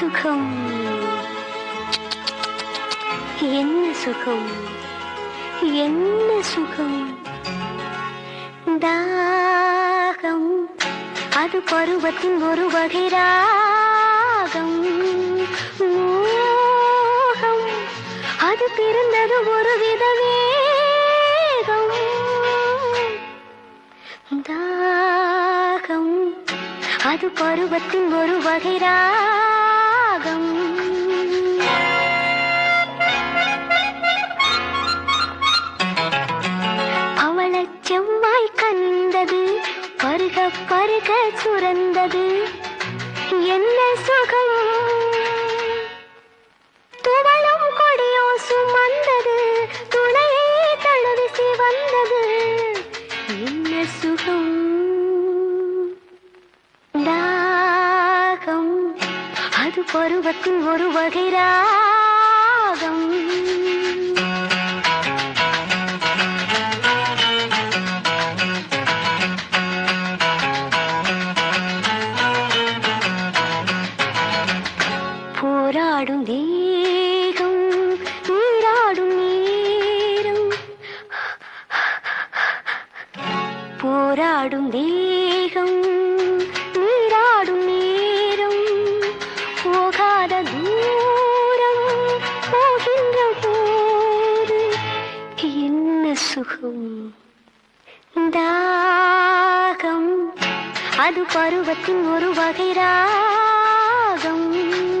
சுகம் என்ன சுகம் என்ன சுகம் தாகம் அது பருவத்தின் ஒரு வகை ராகம் மோகம் அது பிறந்தது ஒரு வித வேகம் தாகம் அது பருவத்தின் ஒரு வகை ராகம் அவளச் செவ்வாய் கண்டது பருக பருக சுரந்தது என்ன சுகம் துவளும் கொடியோ சுமந்தது துணையை தழுவிசி வந்தது என்ன சுகம் தாகம் அது பருவத்தின் ஒரு வகை ராகம் போராடும் தேகம் நீராடும் நேரம் போராடும் தேகம் நீராடும் நேரம் போகாத தூரம் போகின்ற போது என்ன சுகம் தாகம் அது பருவத்தின் ஒரு வகை ராகம்